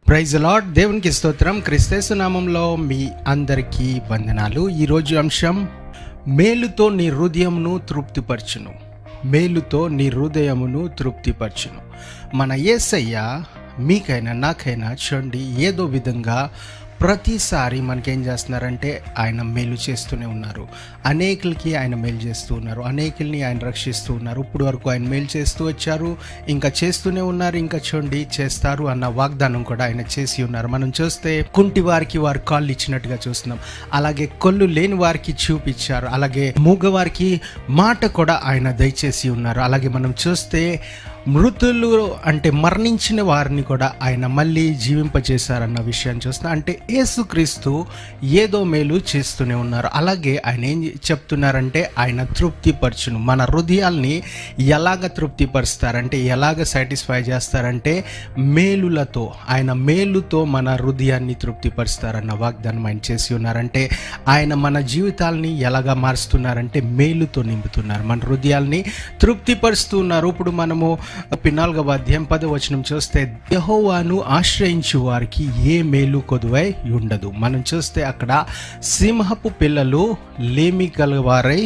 Praise lord దేవునికి స్తోత్రం క్రిస్తేసు నామంలో మీ అందరికీ వందనాలు ఈరోజు అంశం మేలుతో నీ హృదయమును తృప్తిపరచును మేలుతో నీ హృదయమును తృప్తిపరచును మన ఏసయ్య మీకైనా నాకైనా చూడండి ఏదో విధంగా ప్రతిసారి మనకేం చేస్తున్నారంటే ఆయన మేలు చేస్తూనే ఉన్నారు అనేకులకి ఆయన మేలు చేస్తూ ఉన్నారు అనేకుల్ని ఆయన రక్షిస్తూ ఉన్నారు ఇప్పుడు వరకు ఆయన మేలు చేస్తూ వచ్చారు ఇంకా చేస్తూనే ఉన్నారు ఇంకా చూడండి చేస్తారు అన్న వాగ్దానం కూడా ఆయన చేసి ఉన్నారు మనం చూస్తే కుంటి వారికి వారు కాళ్ళు ఇచ్చినట్టుగా చూస్తున్నాం అలాగే కొల్లు లేని వారికి చూపించారు అలాగే మూగవారికి మాట కూడా ఆయన దయచేసి ఉన్నారు అలాగే మనం చూస్తే మృతులు అంటే మరణించిన వారిని కూడా ఆయన మళ్ళీ జీవింపజేశారన్న విషయాన్ని చూస్తున్నా అంటే యేసుక్రీస్తు ఏదో మేలు చేస్తూనే ఉన్నారు అలాగే ఆయన ఏం చెప్తున్నారంటే ఆయన తృప్తిపరచును మన హృదయాల్ని ఎలాగ తృప్తిపరుస్తారంటే ఎలాగ సాటిస్ఫై చేస్తారంటే మేలులతో ఆయన మేలుతో మన హృదయాన్ని తృప్తిపరుస్తారన్న వాగ్దానం ఆయన చేసి ఉన్నారంటే ఆయన మన జీవితాల్ని ఎలాగా మారుస్తున్నారంటే మేలుతో నింపుతున్నారు మన హృదయాల్ని తృప్తిపరుస్తున్నారు ఇప్పుడు మనము నాలుగవ అధ్యాయం పదో వచనం చూస్తే యహోవాను ఆశ్రయించు వారికి ఏ మేలు కొదువై ఉండదు మనం చూస్తే అక్కడ సింహపు పిల్లలు లేమి గలవారై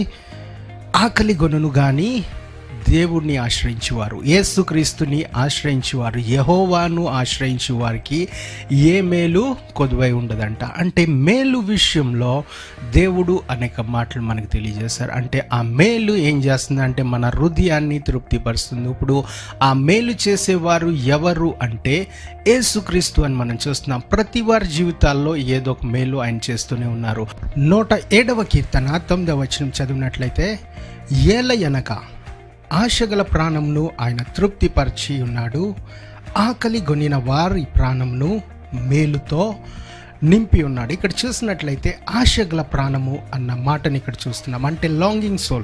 ఆకలి గొనును కానీ దేవుణ్ణి ఆశ్రయించువారు యేసుక్రీస్తుని ఆశ్రయించువారు యహోవాను ఆశ్రయించు వారికి ఏ మేలు కొదువై ఉండదంట అంటే మేలు విషయంలో దేవుడు అనేక మాటలు మనకు తెలియజేశారు అంటే ఆ మేలు ఏం చేస్తుంది అంటే మన హృదయాన్ని తృప్తిపరుస్తుంది ఇప్పుడు ఆ మేలు చేసేవారు ఎవరు అంటే యేసుక్రీస్తు అని మనం చూస్తున్నాం ప్రతి వారి జీవితాల్లో ఏదో ఒక మేలు ఆయన చేస్తూనే ఉన్నారు నూట ఏడవ కీర్తన తొమ్మిదవ వచనం చదివినట్లయితే ఏల ఎనక ఆశగల ప్రాణంను ఆయన తృప్తిపరిచి ఉన్నాడు ఆకలి గొనిన వారి ప్రాణంను మేలుతో నింపి ఉన్నాడు ఇక్కడ చూసినట్లయితే ఆశగల ప్రాణము అన్న మాటని ఇక్కడ చూస్తున్నాం అంటే లాంగింగ్ సోల్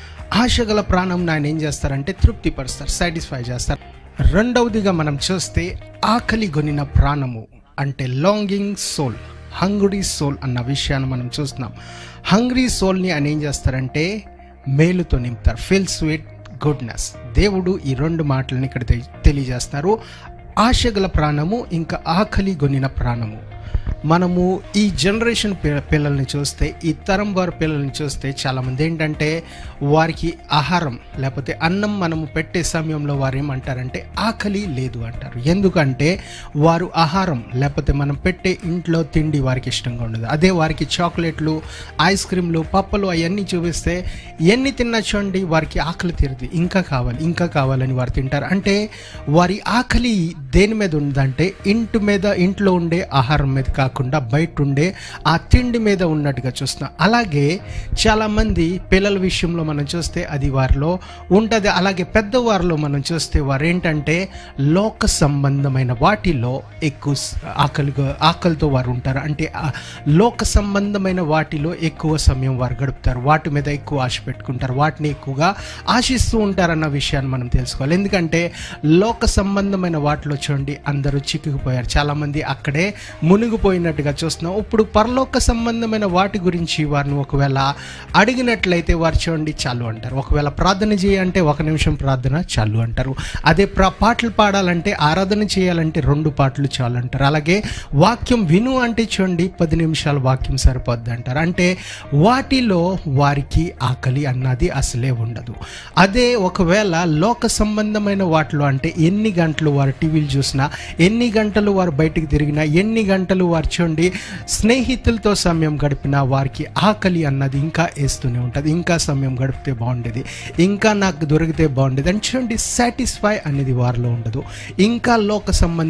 ఆశగల ప్రాణంను ఆయన ఏం చేస్తారంటే తృప్తిపరుస్తారు సాటిస్ఫై చేస్తారు రెండవదిగా మనం చూస్తే ఆకలి గొనిన ప్రాణము అంటే లాంగింగ్ సోల్ హంగ్రీ సోల్ అన్న విషయాన్ని మనం చూస్తున్నాం హంగ్రీ సోల్ని ఆయన ఏం చేస్తారంటే మేలుతో నింపుతారు ఫీల్ స్వీట్ గుడ్నెస్ దేవుడు ఈ రెండు మాటలను ఇక్కడ తె- తెలియజేస్తారు ఆశగల ప్రాణము ఇంకా ఆకలి గొనిన ప్రాణము మనము ఈ జనరేషన్ పి- పిల్లల్ని చూస్తే ఈ తరం వారి పిల్లల్ని చూస్తే చాలామంది ఏంటంటే వారికి ఆహారం లేకపోతే అన్నం మనము పెట్టే సమయంలో వారు ఏమంటారంటే ఆకలి లేదు అంటారు ఎందుకంటే వారు ఆహారం లేకపోతే మనం పెట్టే ఇంట్లో తిండి వారికి ఇష్టంగా ఉండదు అదే వారికి చాక్లెట్లు ఐస్ క్రీమ్లు పప్పలు అవన్నీ చూపిస్తే ఎన్ని తిన్నా చూడండి వారికి ఆకలి తీరదు ఇంకా కావాలి ఇంకా కావాలని వారు తింటారు అంటే వారి ఆకలి దేని మీద ఉందంటే ఇంటి మీద ఇంట్లో ఉండే ఆహారం మీద కాకుండా బయట ఉండే ఆ తిండి మీద ఉన్నట్టుగా చూస్తున్నాం అలాగే చాలామంది పిల్లల విషయంలో మనం చూస్తే అది వారిలో ఉంటుంది అలాగే పెద్దవారిలో మనం చూస్తే వారు ఏంటంటే లోక సంబంధమైన వాటిలో ఎక్కువ స- ఆకలిగా ఆకలితో వారు ఉంటారు అంటే ఆ లోక సంబంధమైన వాటిలో ఎక్కువ సమయం వారు గడుపుతారు వాటి మీద ఎక్కువ ఆశ పెట్టుకుంటారు వాటిని ఎక్కువగా ఆశిస్తూ ఉంటారన్న విషయాన్ని మనం తెలుసుకోవాలి ఎందుకంటే లోక సంబంధమైన వాటిలో చూడండి అందరూ చిక్కుకుపోయారు చాలామంది అక్కడే మునిగిపోయినట్టుగా చూస్తున్నాం ఇప్పుడు పరలోక సంబంధమైన వాటి గురించి వారిని ఒకవేళ అడిగినట్లయితే వారు చూడండి చాలు అంటారు ఒకవేళ ప్రార్థన చేయాలంటే ఒక నిమిషం ప్రార్థన చాలు అంటారు అదే ప్ర పాటలు పాడాలంటే ఆరాధన చేయాలంటే రెండు పాటలు చాలు అంటారు అలాగే వాక్యం విను అంటే చూడండి పది నిమిషాల వాక్యం సరిపోద్ది అంటారు అంటే వాటిలో వారికి ఆకలి అన్నది అసలే ఉండదు అదే ఒకవేళ లోక సంబంధమైన వాటిలో అంటే ఎన్ని గంటలు వారు టీవీలు చూసినా ఎన్ని గంటలు వారు బయటికి తిరిగినా ఎన్ని గంటలు వారు చూడండి స్నేహితులతో సమయం గడిపినా వారికి ఆకలి అన్నది ఇంకా వేస్తూనే ఉంటుంది ఇంకా సమయం గడిపితే బాగుండేది ఇంకా నాకు దొరికితే బాగుండేది అని చూడండి సాటిస్ఫై అనేది వారిలో ఉండదు ఇంకా లోక సంబంధం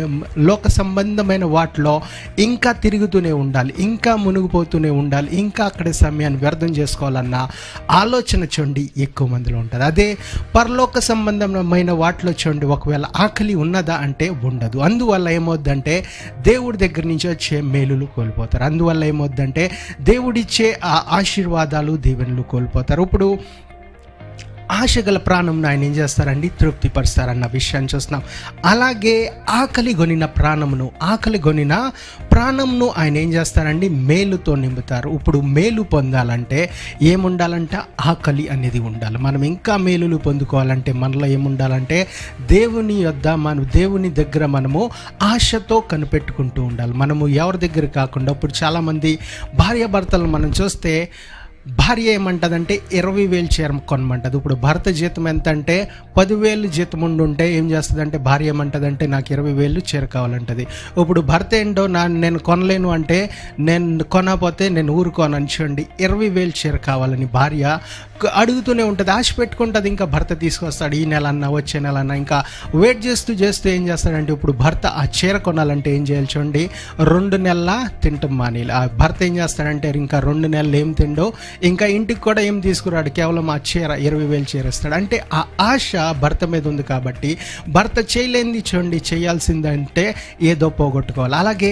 లోక సంబంధమైన వాటిలో ఇంకా తిరుగుతూనే ఉండాలి ఇంకా మునిగిపోతూనే ఉండాలి ఇంకా అక్కడ సమయాన్ని వ్యర్థం చేసుకోవాలన్న ఆలోచన చూడండి ఎక్కువ మందిలో ఉంటుంది అదే పరలోక సంబంధమైన వాటిలో చూడండి ఒకవేళ ఆకలి ఉన్నదా అంటే ఉండదు అందువల్ల ఏమవుద్దంటే దేవుడి దగ్గర నుంచి వచ్చే మేలులు కోల్పోతారు అందువల్ల ఏమవుద్దంటే దేవుడిచ్చే ఆ ఆశీర్వాదాలు దీవెనలు కోల్పోతారు ఇప్పుడు ఆశ గల ప్రాణంను ఆయన ఏం చేస్తారండి తృప్తిపరుస్తారన్న విషయాన్ని చూస్తున్నాం అలాగే ఆకలి గొనిన ప్రాణమును ఆకలి గొనిన ప్రాణంను ఆయన ఏం చేస్తారండి మేలుతో నింపుతారు ఇప్పుడు మేలు పొందాలంటే ఏముండాలంటే ఆకలి అనేది ఉండాలి మనం ఇంకా మేలులు పొందుకోవాలంటే మనలో ఏముండాలంటే దేవుని యొద్ద మన దేవుని దగ్గర మనము ఆశతో కనిపెట్టుకుంటూ ఉండాలి మనము ఎవరి దగ్గర కాకుండా ఇప్పుడు చాలామంది భార్యాభర్తలను మనం చూస్తే భార్య ఏమంటదంటే ఇరవై వేలు చీర కొనమంటది ఇప్పుడు భర్త జీతం ఎంత అంటే పదివేలు జీతం ఉండి ఉంటే ఏం చేస్తుందంటే భార్య ఏమంటదంటే నాకు ఇరవై వేలు చీర కావాలంటది ఇప్పుడు భర్త ఏంటో నా నేను కొనలేను అంటే నేను కొనకపోతే నేను ఊరుకోను అనుకోండి ఇరవై వేలు చీర కావాలని భార్య క- అడుగుతూనే ఉంటుంది ఆశ పెట్టుకుంటుంది ఇంకా భర్త తీసుకొస్తాడు ఈ నెల అన్న వచ్చే నెల అన్న ఇంకా వెయిట్ చేస్తూ చేస్తూ ఏం చేస్తాడంటే ఇప్పుడు భర్త ఆ చీర కొనాలంటే ఏం చేయాలి చూడండి రెండు నెలల తింటాం మానేయాలి ఆ భర్త ఏం చేస్తాడంటే ఇంకా రెండు నెలలు ఏం తిండో ఇంకా ఇంటికి కూడా ఏం తీసుకురాడు కేవలం ఆ చీర ఇరవై వేలు చీర ఇస్తాడు అంటే ఆ ఆశ భర్త మీద ఉంది కాబట్టి భర్త చేయలేంది చూడండి చేయాల్సిందంటే ఏదో పోగొట్టుకోవాలి అలాగే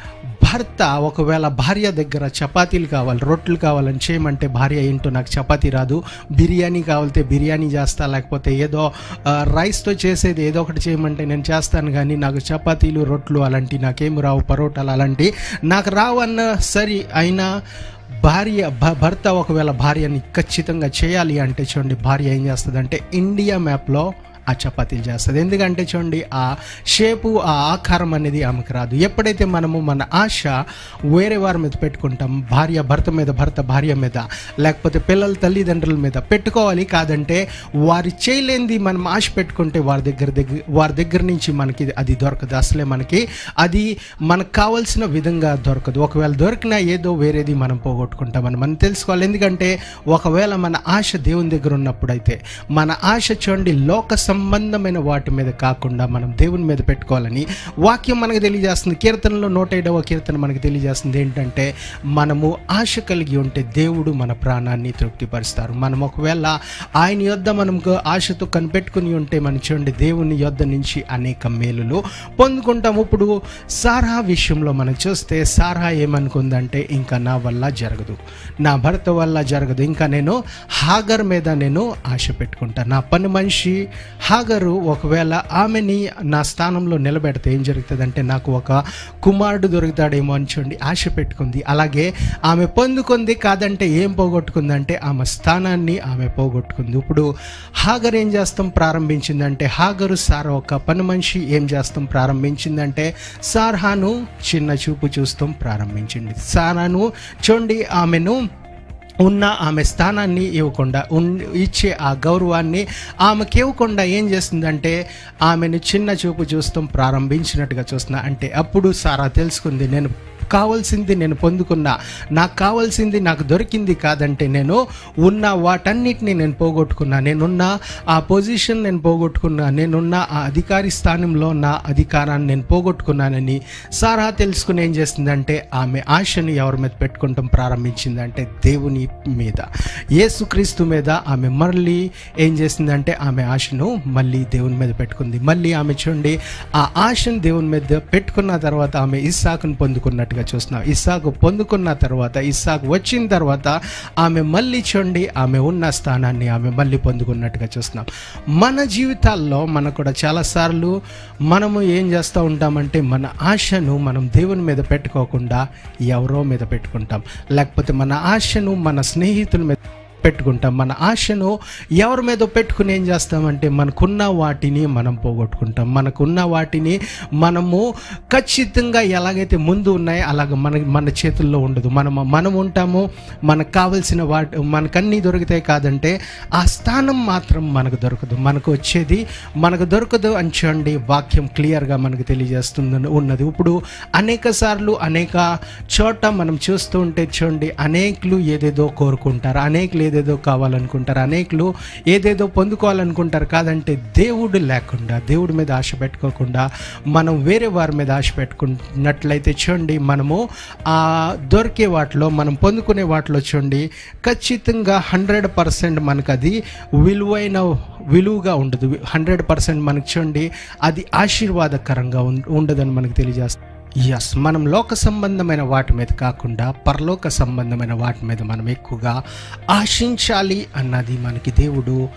భర్త ఒకవేళ భార్య దగ్గర చపాతీలు కావాలి రొట్టెలు కావాలని చేయమంటే భార్య ఏంటో నాకు చపాతీ రాదు బిర్యానీ కావాలితే బిర్యానీ చేస్తా లేకపోతే ఏదో ఆ, రైస్తో చేసేది ఏదో ఒకటి చేయమంటే నేను చేస్తాను కానీ నాకు చపాతీలు రొట్టెలు అలాంటి నాకేమి రావు పరోటాలు అలాంటి నాకు రావు అన్న సరి అయినా భార్య భ- భర్త ఒకవేళ భార్యని ఖచ్చితంగా చేయాలి అంటే చూడండి భార్య ఏం చేస్తుంది ఇండియా మ్యాప్లో ఆ చపాతీలు చేస్తుంది ఎందుకంటే చూడండి ఆ షేపు ఆ ఆకారం అనేది ఆమెకు రాదు ఎప్పుడైతే మనము మన ఆశ వేరే వారి మీద పెట్టుకుంటాం భార్య భర్త మీద భర్త భార్య మీద లేకపోతే పిల్లల తల్లిదండ్రుల మీద పెట్టుకోవాలి కాదంటే వారి చేయలేంది మనం ఆశ పెట్టుకుంటే వారి దగ్గర దగ్గర వారి దగ్గర నుంచి మనకి అది దొరకదు అసలే మనకి అది మనకు కావాల్సిన విధంగా దొరకదు ఒకవేళ దొరికినా ఏదో వేరేది మనం పోగొట్టుకుంటామని మనం తెలుసుకోవాలి ఎందుకంటే ఒకవేళ మన ఆశ దేవుని దగ్గర ఉన్నప్పుడైతే మన ఆశ చూడండి లోక సంబంధమైన వాటి మీద కాకుండా మనం దేవుని మీద పెట్టుకోవాలని వాక్యం మనకు తెలియజేస్తుంది కీర్తనలో నూట ఏడవ కీర్తన మనకు తెలియజేస్తుంది ఏంటంటే మనము ఆశ కలిగి ఉంటే దేవుడు మన ప్రాణాన్ని తృప్తిపరుస్తారు మనం ఒకవేళ ఆయన యొద్ద మనం ఆశతో కనిపెట్టుకుని ఉంటే మనం చూడండి దేవుని యొద్ద నుంచి అనేక మేలులు పొందుకుంటాం ఇప్పుడు సారా విషయంలో మనం చూస్తే సారా ఏమనుకుందంటే ఇంకా నా వల్ల జరగదు నా భర్త వల్ల జరగదు ఇంకా నేను హాగర్ మీద నేను ఆశ పెట్టుకుంటాను నా పని మనిషి హాగరు ఒకవేళ ఆమెని నా స్థానంలో నిలబెడితే ఏం జరుగుతుందంటే నాకు ఒక కుమారుడు దొరుకుతాడేమో అని చూడండి ఆశ పెట్టుకుంది అలాగే ఆమె పొందుకుంది కాదంటే ఏం పోగొట్టుకుందంటే ఆమె స్థానాన్ని ఆమె పోగొట్టుకుంది ఇప్పుడు హాగర్ ఏం చేస్తాం ప్రారంభించిందంటే హాగరు సార్ ఒక పని మనిషి ఏం చేస్తాం ప్రారంభించిందంటే సార్హాను చిన్న చూపు చూస్తాం ప్రారంభించింది సారాను చూడండి ఆమెను ఉన్న ఆమె స్థానాన్ని ఇవ్వకుండా ఉన్ ఇచ్చే ఆ గౌరవాన్ని ఆమెకి ఇవ్వకుండా ఏం చేస్తుందంటే ఆమెను చిన్న చూపు చూస్తాం ప్రారంభించినట్టుగా చూస్తున్నా అంటే అప్పుడు సారా తెలుసుకుంది నేను కావాల్సింది నేను పొందుకున్నా నాకు కావాల్సింది నాకు దొరికింది కాదంటే నేను ఉన్న వాటన్నిటిని నేను పోగొట్టుకున్నా నేనున్న ఆ పొజిషన్ నేను పోగొట్టుకున్నా నేనున్న ఆ అధికారి స్థానంలో నా అధికారాన్ని నేను పోగొట్టుకున్నానని సారా తెలుసుకుని ఏం చేసిందంటే ఆమె ఆశని ఎవరి మీద పెట్టుకుంటాం ప్రారంభించిందంటే దేవుని మీద యేసుక్రీస్తు మీద ఆమె మళ్ళీ ఏం చేసిందంటే ఆమె ఆశను మళ్ళీ దేవుని మీద పెట్టుకుంది మళ్ళీ ఆమె చూడండి ఆ ఆశను దేవుని మీద పెట్టుకున్న తర్వాత ఆమె ఇస్సాకును పొందుకున్నట్టుగా చూస్తున్నాం ఇస్సాకు పొందుకున్న తర్వాత ఇస్సాకు వచ్చిన తర్వాత ఆమె మళ్ళీ చూడండి ఆమె ఉన్న స్థానాన్ని ఆమె మళ్ళీ పొందుకున్నట్టుగా చూస్తున్నాం మన జీవితాల్లో మనకు కూడా చాలాసార్లు మనము ఏం చేస్తూ ఉంటామంటే మన ఆశను మనం దేవుని మీద పెట్టుకోకుండా ఎవరో మీద పెట్టుకుంటాం లేకపోతే మన ఆశను మన స్నేహితుల మీద పెట్టుకుంటాం మన ఆశను ఎవరి మీద పెట్టుకుని ఏం చేస్తామంటే మనకున్న వాటిని మనం పోగొట్టుకుంటాం మనకున్న వాటిని మనము ఖచ్చితంగా ఎలాగైతే ముందు ఉన్నాయో అలాగ మన మన చేతుల్లో ఉండదు మనం మనం ఉంటాము మనకు కావలసిన వాటి మనకన్నీ దొరుకుతాయి కాదంటే ఆ స్థానం మాత్రం మనకు దొరకదు మనకు వచ్చేది మనకు దొరకదు అని చూడండి వాక్యం క్లియర్గా మనకు తెలియజేస్తుంది ఉన్నది ఇప్పుడు అనేక సార్లు అనేక చోట మనం చూస్తూ ఉంటే చూడండి అనేకులు ఏదేదో కోరుకుంటారు అనేకులు ఏదేదో కావాలనుకుంటారు అనేకులు ఏదేదో పొందుకోవాలనుకుంటారు కాదంటే దేవుడు లేకుండా దేవుడి మీద ఆశ పెట్టుకోకుండా మనం వేరే వారి మీద ఆశ పెట్టుకున్నట్లయితే చూడండి మనము ఆ దొరికే వాటిలో మనం పొందుకునే వాటిలో చూడండి ఖచ్చితంగా హండ్రెడ్ పర్సెంట్ మనకు అది విలువైన విలువగా ఉండదు హండ్రెడ్ పర్సెంట్ మనకు చూడండి అది ఆశీర్వాదకరంగా ఉం- ఉండదని మనకు తెలియజేస్తుంది ఎస్ మనం లోక సంబంధమైన వాటి మీద కాకుండా పరలోక సంబంధమైన వాటి మీద మనం ఎక్కువగా ఆశించాలి అన్నది మనకి దేవుడు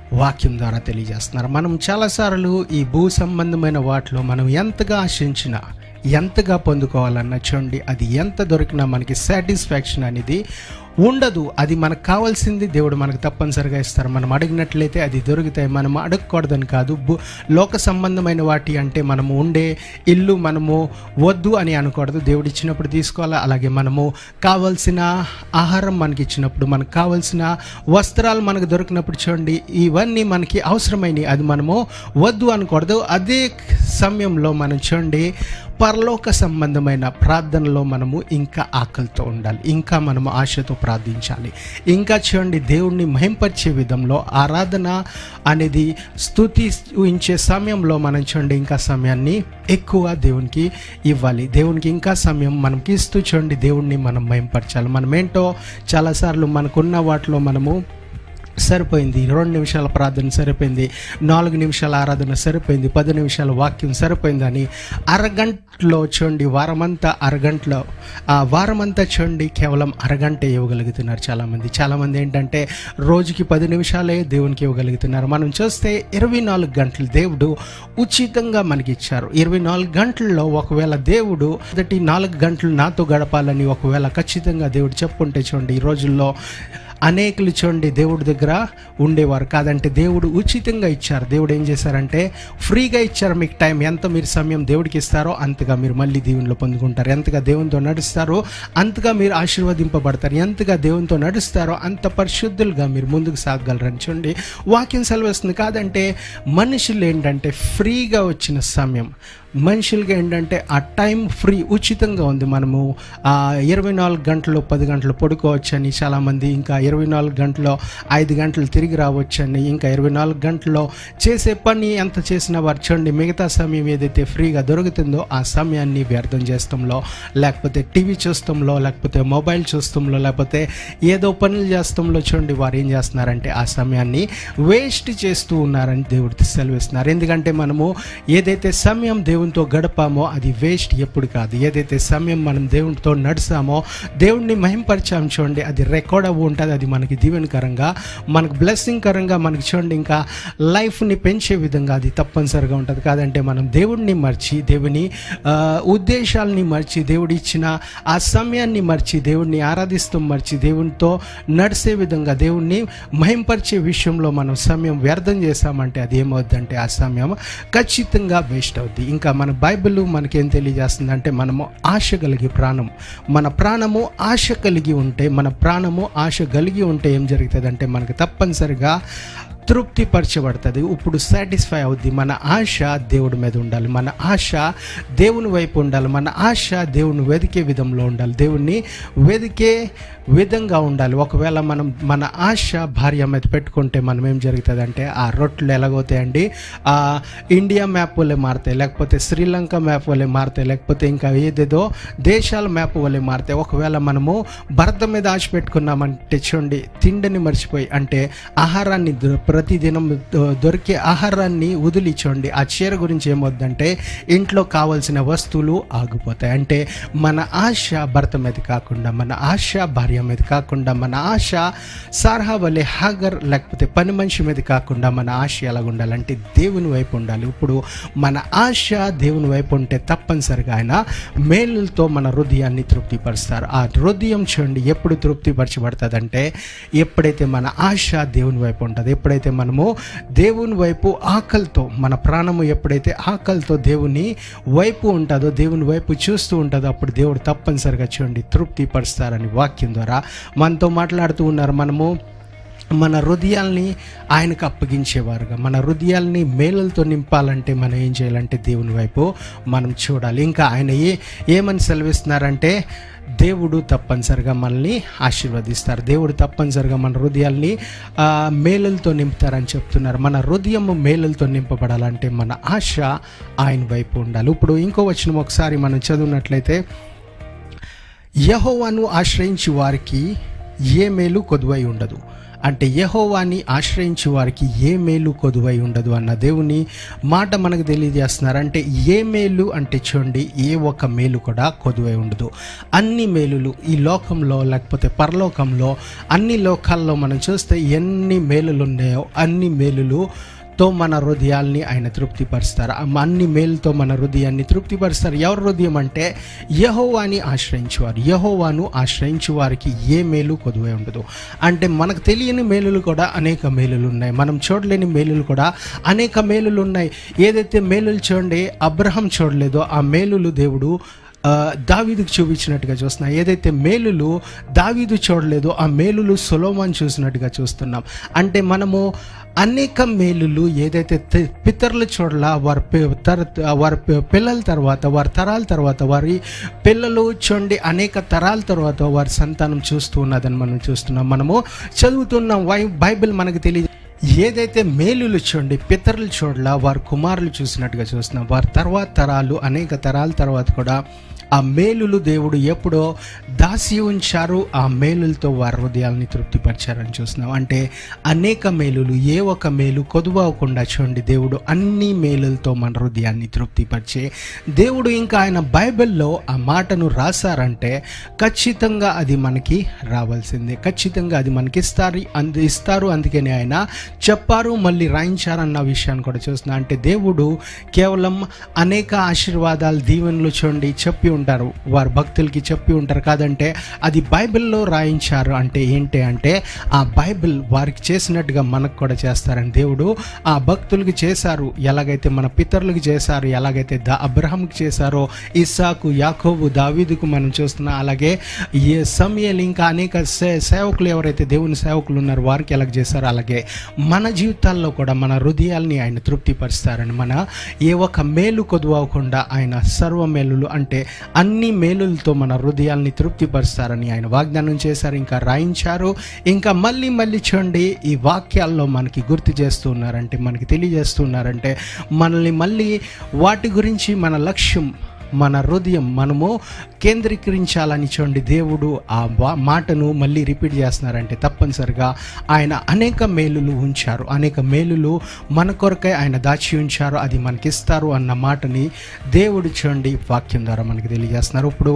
వాక్యం ద్వారా తెలియజేస్తున్నారు మనం చాలాసార్లు ఈ భూ సంబంధమైన వాటిలో మనం ఎంతగా ఆశించినా ఎంతగా పొందుకోవాలన్నా చూడండి అది ఎంత దొరికినా మనకి సాటిస్ఫాక్షన్ అనేది ఉండదు అది మనకు కావాల్సింది దేవుడు మనకు తప్పనిసరిగా ఇస్తారు మనం అడిగినట్లయితే అది దొరుకుతాయి మనం అడగకూడదని కాదు భూ- లోక సంబంధమైన వాటి అంటే మనము ఉండే ఇల్లు మనము వద్దు అని అనకూడదు దేవుడు ఇచ్చినప్పుడు తీసుకోవాలి అలాగే మనము కావాల్సిన ఆహారం మనకి ఇచ్చినప్పుడు మనకు కావాల్సిన వస్త్రాలు మనకు దొరికినప్పుడు చూడండి ఇవన్నీ మనకి అవసరమైనవి అది మనము వద్దు అనకూడదు అదే సమయంలో మనం చూడండి పరలోక సంబంధమైన ప్రార్థనలో మనము ఇంకా ఆకలితో ఉండాలి ఇంకా మనము ఆశతో ప్రార్థించాలి ఇంకా చూడండి దేవుణ్ణి మహింపరిచే విధంలో ఆరాధన అనేది స్థుతించే సమయంలో మనం చూడండి ఇంకా సమయాన్ని ఎక్కువ దేవునికి ఇవ్వాలి దేవునికి ఇంకా సమయం మనకి ఇస్తూ చూడండి దేవుణ్ణి మనం మహింపరచాలి మనం ఏంటో చాలాసార్లు మనకున్న వాటిలో మనము సరిపోయింది రెండు నిమిషాల ప్రార్థన సరిపోయింది నాలుగు నిమిషాల ఆరాధన సరిపోయింది పది నిమిషాల వాక్యం సరిపోయిందని అరగంటలో చూడండి వారమంతా అరగంటలో ఆ వారమంతా చూడండి కేవలం అరగంట ఇవ్వగలుగుతున్నారు చాలామంది చాలామంది ఏంటంటే రోజుకి పది నిమిషాలే దేవునికి ఇవ్వగలుగుతున్నారు మనం చూస్తే ఇరవై నాలుగు గంటలు దేవుడు ఉచితంగా మనకి ఇచ్చారు ఇరవై నాలుగు గంటల్లో ఒకవేళ దేవుడు మొదటి నాలుగు గంటలు నాతో గడపాలని ఒకవేళ ఖచ్చితంగా దేవుడు చెప్పుంటే చూడండి ఈ రోజుల్లో అనేకులు చూడండి దేవుడి దగ్గర ఉండేవారు కాదంటే దేవుడు ఉచితంగా ఇచ్చారు దేవుడు ఏం చేశారంటే ఫ్రీగా ఇచ్చారు మీకు టైం ఎంత మీరు సమయం దేవుడికి ఇస్తారో అంతగా మీరు మళ్ళీ దేవునిలో పొందుకుంటారు ఎంతగా దేవునితో నడుస్తారో అంతగా మీరు ఆశీర్వదింపబడతారు ఎంతగా దేవునితో నడుస్తారో అంత పరిశుద్ధులుగా మీరు ముందుకు సాగగలరని చూడండి వాక్యం సెలవుస్తుంది కాదంటే మనుషులు ఏంటంటే ఫ్రీగా వచ్చిన సమయం మనుషులకి ఏంటంటే ఆ టైం ఫ్రీ ఉచితంగా ఉంది మనము ఆ ఇరవై నాలుగు గంటలు పది గంటలు పడుకోవచ్చని చాలామంది ఇంకా ఇరవై నాలుగు గంటలో ఐదు గంటలు తిరిగి రావచ్చని ఇంకా ఇరవై నాలుగు గంటల్లో చేసే పని ఎంత చేసినా వారు చూడండి మిగతా సమయం ఏదైతే ఫ్రీగా దొరుకుతుందో ఆ సమయాన్ని వ్యర్థం చేస్తాంలో లేకపోతే టీవీ చూస్తాంలో లేకపోతే మొబైల్ చూస్తాంలో లేకపోతే ఏదో పనులు చేస్తాంలో చూడండి వారు ఏం చేస్తున్నారంటే ఆ సమయాన్ని వేస్ట్ చేస్తూ ఉన్నారని దేవుడు సెలవిస్తున్నారు ఎందుకంటే మనము ఏదైతే సమయం దేవునితో గడపామో అది వేస్ట్ ఎప్పుడు కాదు ఏదైతే సమయం మనం దేవునితో నడిచామో దేవుణ్ణి మహింపరిచాం చూడండి అది రికార్డ్ అవ్వ ఉంటుంది అది మనకి దీవెనకరంగా మనకు బ్లెస్సింగ్ కరంగా మనకి చూడండి ఇంకా లైఫ్ని పెంచే విధంగా అది తప్పనిసరిగా ఉంటుంది కాదంటే మనం దేవుడిని మర్చి దేవుని ఆ, ఉద్దేశాలని మర్చి దేవుడు ఇచ్చిన ఆ సమయాన్ని మర్చి దేవుడిని ఆరాధిస్తూ మర్చి దేవునితో నడిసే విధంగా దేవుణ్ణి మహింపరిచే విషయంలో మనం సమయం వ్యర్థం చేశామంటే అది ఏమవుద్దంటే ఆ సమయం ఖచ్చితంగా వేస్ట్ అవుద్ది ఇంకా మన బైబిల్ మనకేం తెలియజేస్తుందంటే మనము ఆశ కలిగి ప్రాణం మన ప్రాణము ఆశ కలిగి ఉంటే మన ప్రాణము ఆశ కలిగి ఉంటే ఏం జరుగుతుందంటే మనకు తప్పనిసరిగా తృప్తిపరచబడుతుంది ఇప్పుడు సాటిస్ఫై అవుద్ది మన ఆశ దేవుడి మీద ఉండాలి మన ఆశ దేవుని వైపు ఉండాలి మన ఆశ దేవుని వెదికే విధంలో ఉండాలి దేవుణ్ణి వెదికే విధంగా ఉండాలి ఒకవేళ మనం మన ఆశ భార్య మీద పెట్టుకుంటే మనం ఏం జరుగుతుంది అంటే ఆ రొట్టెలు ఎలాగవుతాయండి ఆ ఇండియా మ్యాప్ వల్లే మారుతాయి లేకపోతే శ్రీలంక మ్యాప్ వల్లే మారుతాయి లేకపోతే ఇంకా ఏదేదో దేశాల మ్యాప్ వల్లే మారుతాయి ఒకవేళ మనము భర్త మీద ఆశ పెట్టుకున్నామంటే చూడండి తిండిని మర్చిపోయి అంటే ఆహారాన్ని దొ- ప్రతిదినం దొ- దొరికే ఆహారాన్ని వదిలి చూడండి ఆ చీర గురించి ఏమవుద్దంటే ఇంట్లో కావాల్సిన వస్తువులు ఆగిపోతాయి అంటే మన ఆశ భర్త మీద కాకుండా మన ఆశ భార్య మీద కాకుండా మన ఆశ సార్హా వలె హాగర్ లేకపోతే పని మనిషి మీద కాకుండా మన ఆశ ఎలాగ ఉండాలంటే దేవుని వైపు ఉండాలి ఇప్పుడు మన ఆశ దేవుని వైపు ఉంటే తప్పనిసరిగా ఆయన మేలులతో మన హృదయాన్ని తృప్తిపరుస్తారు ఆ హృదయం చూడండి ఎప్పుడు తృప్తిపరచబడుతుందంటే ఎప్పుడైతే మన ఆశ దేవుని వైపు ఉంటుంది ఎప్పుడైతే మనము దేవుని వైపు ఆకలితో మన ప్రాణము ఎప్పుడైతే ఆకలితో దేవుని వైపు ఉంటుందో దేవుని వైపు చూస్తూ ఉంటుందో అప్పుడు దేవుడు తప్పనిసరిగా చూడండి తృప్తిపరుస్తారని వాక్యం ద్వారా మనతో మాట్లాడుతూ ఉన్నారు మనము మన హృదయాల్ని ఆయనకు అప్పగించేవారుగా మన హృదయాల్ని మేలులతో నింపాలంటే మనం ఏం చేయాలంటే దేవుని వైపు మనం చూడాలి ఇంకా ఆయన ఏ ఏమని సెలవిస్తున్నారంటే దేవుడు తప్పనిసరిగా మనల్ని ఆశీర్వదిస్తారు దేవుడు తప్పనిసరిగా మన హృదయాల్ని ఆ, మేలులతో నింపుతారని చెప్తున్నారు మన హృదయం మేలులతో నింపబడాలంటే మన ఆశ ఆయన వైపు ఉండాలి ఇప్పుడు ఇంకో వచనం ఒకసారి మనం చదివినట్లయితే యహోవాను ఆశ్రయించి వారికి ఏ మేలు కొదువై ఉండదు అంటే యహోవాని ఆశ్రయించి వారికి ఏ మేలు కొదువై ఉండదు అన్న దేవుని మాట మనకు తెలియజేస్తున్నారు అంటే ఏ మేలు అంటే చూడండి ఏ ఒక్క మేలు కూడా కొదువై ఉండదు అన్ని మేలులు ఈ లోకంలో లేకపోతే పరలోకంలో అన్ని లోకాల్లో మనం చూస్తే ఎన్ని మేలులు ఉన్నాయో అన్ని మేలులు తో మన హృదయాల్ని ఆయన తృప్తిపరుస్తారు ఆ అన్ని మేలుతో మన హృదయాన్ని తృప్తిపరుస్తారు ఎవరి హృదయం అంటే యహోవాని ఆశ్రయించేవారు యహోవాను ఆశ్రయించే వారికి ఏ మేలు కొదువై ఉండదు అంటే మనకు తెలియని మేలులు కూడా అనేక మేలులు ఉన్నాయి మనం చూడలేని మేలులు కూడా అనేక మేలులు ఉన్నాయి ఏదైతే మేలులు చూడండి అబ్రహం చూడలేదో ఆ మేలులు దేవుడు ఆ, దావీదుకు చూపించినట్టుగా చూస్తున్నాం ఏదైతే మేలులు దావీదు చూడలేదో ఆ మేలులు సొలోమాన్ చూసినట్టుగా చూస్తున్నాం అంటే మనము అనేక మేలులు ఏదైతే తి- పితరులు చూడలా వారి పి- తర వారి పి- పిల్లల తర్వాత వారి తరాల తర్వాత వారి పిల్లలు చూడండి అనేక తరాల తర్వాత వారి సంతానం చూస్తూ ఉన్నదని మనం చూస్తున్నాం మనము చదువుతున్నాం వై బైబిల్ మనకు తెలియదు ఏదైతే మేలులు చూడండి పితరులు చూడలా వారి కుమారులు చూసినట్టుగా చూస్తున్నాం వారి తర్వాత తరాలు అనేక తరాల తర్వాత కూడా ఆ మేలులు దేవుడు ఎప్పుడో దాసి ఉంచారు ఆ మేలులతో వారి హృదయాల్ని తృప్తిపరిచారని చూస్తున్నాం అంటే అనేక మేలులు ఏ ఒక మేలు కొదువకుండా చూడండి దేవుడు అన్ని మేలులతో మన హృదయాన్ని తృప్తిపరిచే దేవుడు ఇంకా ఆయన బైబిల్లో ఆ మాటను రాశారంటే ఖచ్చితంగా అది మనకి రావాల్సిందే ఖచ్చితంగా అది మనకి ఇస్తారు అంది ఇస్తారు అందుకని ఆయన చెప్పారు మళ్ళీ రాయించారన్న విషయాన్ని కూడా చూస్తున్నా అంటే దేవుడు కేవలం అనేక ఆశీర్వాదాలు దీవెనలు చూడండి చెప్పి ఉంటారు వారి భక్తులకి చెప్పి ఉంటారు కాదంటే అది బైబిల్లో రాయించారు అంటే ఏంటి అంటే ఆ బైబిల్ వారికి చేసినట్టుగా మనకు కూడా చేస్తారని దేవుడు ఆ భక్తులకి చేశారు ఎలాగైతే మన పితరులకు చేశారు ఎలాగైతే దా అబ్రహంకి చేశారో ఇస్సాకు యాకోబు దావీదుకు మనం చూస్తున్నాం అలాగే ఏ సమయలు ఇంకా అనేక సే- సేవకులు ఎవరైతే దేవుని సేవకులు ఉన్నారో వారికి ఎలాగ చేశారో అలాగే మన జీవితాల్లో కూడా మన హృదయాల్ని ఆయన తృప్తిపరుస్తారని మన ఏ ఒక్క మేలు కొదువకుండా ఆయన సర్వ మేలులు అంటే అన్ని మేలులతో మన హృదయాల్ని తృప్తిపరుస్తారని ఆయన వాగ్దానం చేశారు ఇంకా రాయించారు ఇంకా మళ్ళీ మళ్ళీ చూడండి ఈ వాక్యాల్లో మనకి గుర్తు చేస్తున్నారంటే మనకి తెలియజేస్తున్నారంటే మనల్ని మళ్ళీ వాటి గురించి మన లక్ష్యం మన హృదయం మనము కేంద్రీకరించాలని చూడండి దేవుడు ఆ వా- మాటను మళ్ళీ రిపీట్ చేస్తున్నారంటే తప్పనిసరిగా ఆయన అనేక మేలులు ఉంచారు అనేక మేలులు మన కొరకై ఆయన దాచి ఉంచారు అది మనకిస్తారు అన్న మాటని దేవుడు చూడండి వాక్యం ద్వారా మనకి తెలియజేస్తున్నారు ఇప్పుడు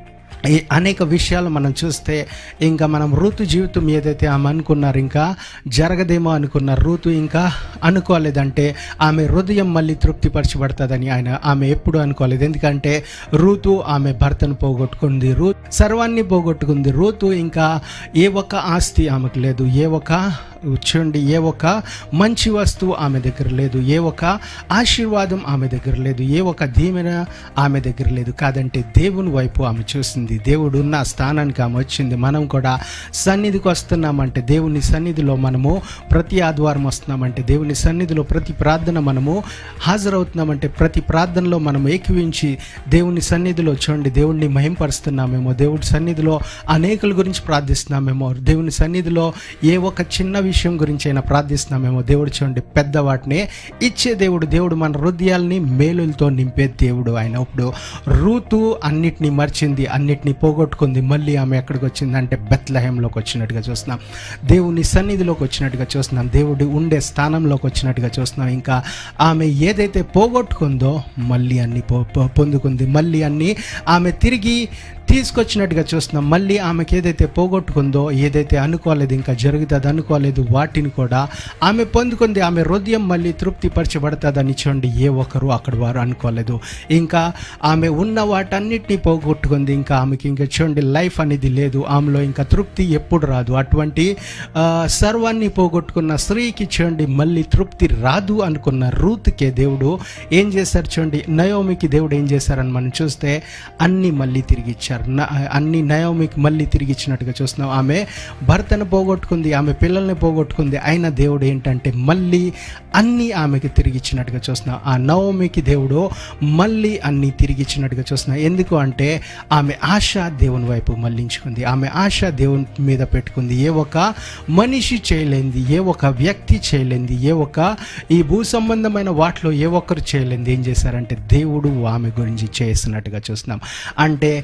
ఈ అనేక విషయాలు మనం చూస్తే ఇంకా మనం ఋతు జీవితం ఏదైతే ఆమె అనుకున్నారు ఇంకా జరగదేమో అనుకున్నారు ఋతు ఇంకా అనుకోలేదంటే ఆమె హృదయం మళ్ళీ తృప్తిపరచబడుతుందని ఆయన ఆమె ఎప్పుడు అనుకోలేదు ఎందుకంటే ఋతు ఆమె భర్తను పోగొట్టుకుంది రూ సర్వాన్ని పోగొట్టుకుంది ఋతు ఇంకా ఏ ఒక్క ఆస్తి ఆమెకు లేదు ఏ ఒక్క చూడండి ఏ ఒక్క మంచి వస్తువు ఆమె దగ్గర లేదు ఏ ఒక్క ఆశీర్వాదం ఆమె దగ్గర లేదు ఏ ఒక్క దీవెన ఆమె దగ్గర లేదు కాదంటే దేవుని వైపు ఆమె చూసింది దేవుడు ఉన్న స్థానానికి ఆమె వచ్చింది మనం కూడా సన్నిధికి వస్తున్నామంటే దేవుని సన్నిధిలో మనము ప్రతి ఆదివారం వస్తున్నామంటే దేవుని సన్నిధిలో ప్రతి ప్రార్థన మనము హాజరవుతున్నామంటే ప్రతి ప్రార్థనలో మనం ఏకీవించి దేవుని సన్నిధిలో చూడండి దేవుణ్ణి మహింపరుస్తున్నామేమో దేవుడి సన్నిధిలో అనేకుల గురించి ప్రార్థిస్తున్నామేమో దేవుని సన్నిధిలో ఏ ఒక చిన్న విషయం గురించి అయినా ప్రార్థిస్తున్నామేమో దేవుడు చూడండి పెద్ద వాటినే ఇచ్చే దేవుడు దేవుడు మన హృదయాల్ని మేలులతో నింపే దేవుడు ఆయన ఇప్పుడు రూతు అన్నిటినీ మర్చింది అన్నిటినీ పోగొట్టుకుంది మళ్ళీ ఆమె ఎక్కడికి వచ్చింది అంటే బెత్లహేంలోకి వచ్చినట్టుగా చూస్తున్నాం దేవుని సన్నిధిలోకి వచ్చినట్టుగా చూస్తున్నాం దేవుడు ఉండే స్థానంలోకి వచ్చినట్టుగా చూస్తున్నాం ఇంకా ఆమె ఏదైతే పోగొట్టుకుందో మళ్ళీ అన్ని పో పో- పొందుకుంది మళ్ళీ అన్ని ఆమె తిరిగి తీసుకొచ్చినట్టుగా చూస్తున్నాం మళ్ళీ ఆమెకి ఏదైతే పోగొట్టుకుందో ఏదైతే అనుకోలేదు ఇంకా జరుగుతుంది అనుకోలేదు వాటిని కూడా ఆమె పొందుకుంది ఆమె హృదయం మళ్ళీ తృప్తిపరచబడుతుందని చూడండి ఏ ఒక్కరు అక్కడ వారు అనుకోలేదు ఇంకా ఆమె ఉన్న వాటన్నిటిని పోగొట్టుకుంది ఇంకా ఆమెకి ఇంకా చూడండి లైఫ్ అనేది లేదు ఆమెలో ఇంకా తృప్తి ఎప్పుడు రాదు అటువంటి ఆ, సర్వాన్ని పోగొట్టుకున్న స్త్రీకి చూడండి మళ్ళీ తృప్తి రాదు అనుకున్న రూత్కే దేవుడు ఏం చేశారు చూడండి నయోమికి దేవుడు ఏం చేశారని మనం చూస్తే అన్ని మళ్ళీ తిరిగి ఇచ్చారు న- అన్ని నయోమికి మళ్ళీ తిరిగి ఇచ్చినట్టుగా చూస్తున్నాం ఆమె భర్తను పోగొట్టుకుంది ఆమె పిల్లల్ని పోగొట్టుకుంది అయిన దేవుడు ఏంటంటే మళ్ళీ అన్ని ఆమెకి తిరిగి ఇచ్చినట్టుగా చూస్తున్నాం ఆ నవమికి దేవుడు మళ్ళీ అన్ని తిరిగి ఇచ్చినట్టుగా చూస్తున్నాం ఎందుకు అంటే ఆమె ఆశ దేవుని వైపు మళ్ళించుకుంది ఆమె ఆశ దేవుని మీద పెట్టుకుంది ఏ ఒక మనిషి చేయలేంది ఏ ఒక వ్యక్తి చేయలేంది ఏ ఒక ఈ భూ సంబంధమైన వాటిలో ఏ ఒక్కరు చేయలేంది ఏం చేశారంటే దేవుడు ఆమె గురించి చేసినట్టుగా చూస్తున్నాం అంటే